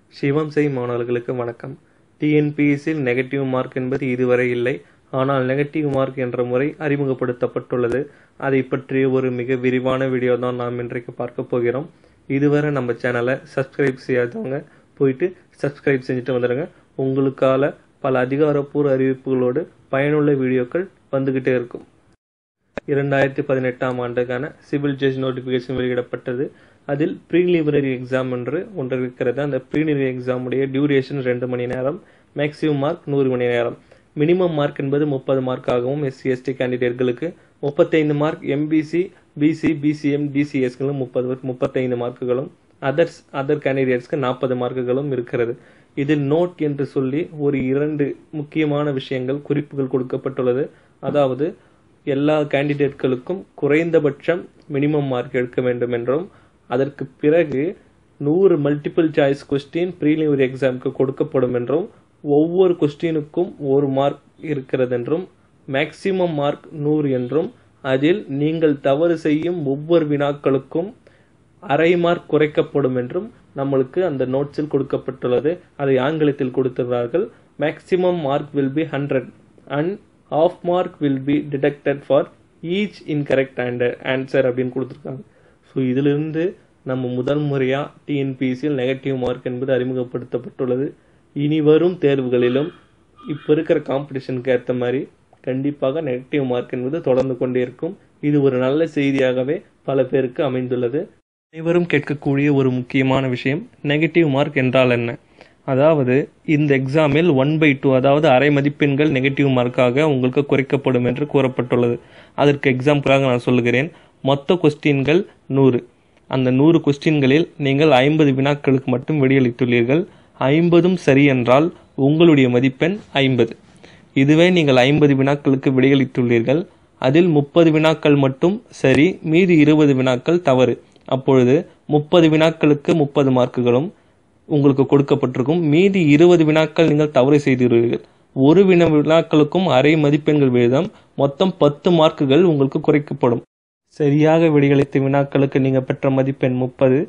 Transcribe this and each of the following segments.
சிவம் செய் மாணவர்களுக்கு வணக்கம் டிஎன்பிஎஸ்சியில் நெகட்டிவ் மார்க் என்பது இதுவரை இல்லை ஆனால் நெகட்டிவ் மார்க் என்ற முறை அறிமுகப்படுத்தப்பட்டுள்ளது அதை பற்றிய ஒரு மிக விரிவான வீடியோ தான் நாம் இன்றைக்கு பார்க்க போகிறோம் இதுவரை நம்ம சேனலை சப்ஸ்கிரைப் செய்யாதவங்க போயிட்டு சப்ஸ்கிரைப் செஞ்சுட்டு வந்துடுங்க உங்களுக்கால பல அதிகாரப்பூர்வ அறிவிப்புகளோடு பயனுள்ள வீடியோக்கள் வந்துக்கிட்டே இருக்கும் இரண்டாயிரத்தி பதினெட்டாம் ஆண்டுக்கான சிவில் ஜட்ஜ் நோட்டிஃபிகேஷன் வெளியிடப்பட்டது அதில் ப்ரீலிமினரி எக்ஸாம் என்று ஒன்று இருக்கிறது அந்த ப்ரீலிமினரி எக்ஸாமுடைய டியூரேஷன் ரெண்டு மணி நேரம் மேக்ஸிமம் மார்க் நூறு மணி நேரம் மினிமம் மார்க் என்பது முப்பது மார்க் ஆகவும் எஸ்சி எஸ்டி கேண்டிடேட்களுக்கு முப்பத்தைந்து மார்க் எம்பிசி பிசி பிசிஎம் டிசிஎஸ்களும் முப்பது முப்பத்தைந்து மார்க்குகளும் அதர்ஸ் அதர் கேண்டிடேட்ஸ்க்கு நாற்பது மார்க்குகளும் இருக்கிறது இதில் நோட் என்று சொல்லி ஒரு இரண்டு முக்கியமான விஷயங்கள் குறிப்புகள் கொடுக்கப்பட்டுள்ளது அதாவது எல்லா கேண்டிடேட்களுக்கும் குறைந்தபட்சம் மினிமம் மார்க் எடுக்க வேண்டும் என்றும் அதற்கு பிறகு நூறு மல்டிபிள் சாய்ஸ் கொஸ்டின் ப்ரீலிமினரி எக்ஸாமுக்கு கொடுக்கப்படும் என்றும் ஒவ்வொரு கொஸ்டினுக்கும் ஒரு மார்க் இருக்கிறது என்றும் மேக்சிமம் மார்க் நூறு என்றும் அதில் நீங்கள் தவறு செய்யும் ஒவ்வொரு வினாக்களுக்கும் அரை மார்க் குறைக்கப்படும் என்றும் நம்மளுக்கு அந்த நோட்ஸில் கொடுக்கப்பட்டுள்ளது அதை ஆங்கிலத்தில் கொடுத்துள்ளார்கள் maximum mark will be hundred and half mark will be deducted for each incorrect answer அப்படின்னு கொடுத்துருக்காங்க ஸோ இதிலிருந்து நம்ம முதல் முறையாக டிஎன்பிசியில் நெகட்டிவ் மார்க் என்பது அறிமுகப்படுத்தப்பட்டுள்ளது இனி வரும் தேர்வுகளிலும் இப்போ இருக்கிற காம்படிஷனுக்கு ஏற்ற மாதிரி கண்டிப்பாக நெகட்டிவ் மார்க் என்பது தொடர்ந்து கொண்டே இருக்கும் இது ஒரு நல்ல செய்தியாகவே பல பேருக்கு அமைந்துள்ளது அனைவரும் கேட்கக்கூடிய ஒரு முக்கியமான விஷயம் நெகட்டிவ் மார்க் என்றால் என்ன அதாவது இந்த எக்ஸாமில் ஒன் பை டூ அதாவது அரை மதிப்பெண்கள் நெகட்டிவ் மார்க்காக உங்களுக்கு குறைக்கப்படும் என்று கூறப்பட்டுள்ளது அதற்கு எக்ஸாம்பிளாக நான் சொல்லுகிறேன் மொத்த கொஸ்டின்கள் நூறு அந்த நூறு கொஸ்டின்களில் நீங்கள் ஐம்பது வினாக்களுக்கு மட்டும் விடையளித்துள்ளீர்கள் ஐம்பதும் சரி என்றால் உங்களுடைய மதிப்பெண் ஐம்பது இதுவே நீங்கள் ஐம்பது வினாக்களுக்கு விடையளித்துள்ளீர்கள் அதில் முப்பது வினாக்கள் மட்டும் சரி மீதி இருபது வினாக்கள் தவறு அப்பொழுது முப்பது வினாக்களுக்கு முப்பது மார்க்குகளும் உங்களுக்கு கொடுக்கப்பட்டிருக்கும் மீதி இருபது வினாக்கள் நீங்கள் தவறு செய்துள்ளீர்கள் ஒரு வினா வினாக்களுக்கும் அரை மதிப்பெண்கள் வீதம் மொத்தம் பத்து மார்க்குகள் உங்களுக்கு குறைக்கப்படும் சரியாக விடையளித்த வினாக்களுக்கு நீங்கள் பெற்ற மதிப்பெண் முப்பது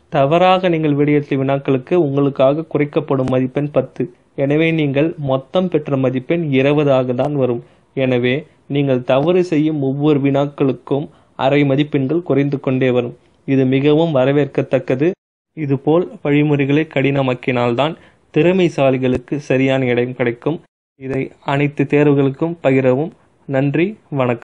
தவறாக நீங்கள் விடையளித்த வினாக்களுக்கு உங்களுக்காக குறைக்கப்படும் மதிப்பெண் பத்து எனவே நீங்கள் மொத்தம் பெற்ற மதிப்பெண் இருபதாக தான் வரும் எனவே நீங்கள் தவறு செய்யும் ஒவ்வொரு வினாக்களுக்கும் அரை மதிப்பெண்கள் குறைந்து கொண்டே வரும் இது மிகவும் வரவேற்கத்தக்கது இதுபோல் வழிமுறைகளை கடினமாக்கினால்தான் திறமைசாலிகளுக்கு சரியான இடம் கிடைக்கும் இதை அனைத்து தேர்வுகளுக்கும் பகிரவும் நன்றி வணக்கம்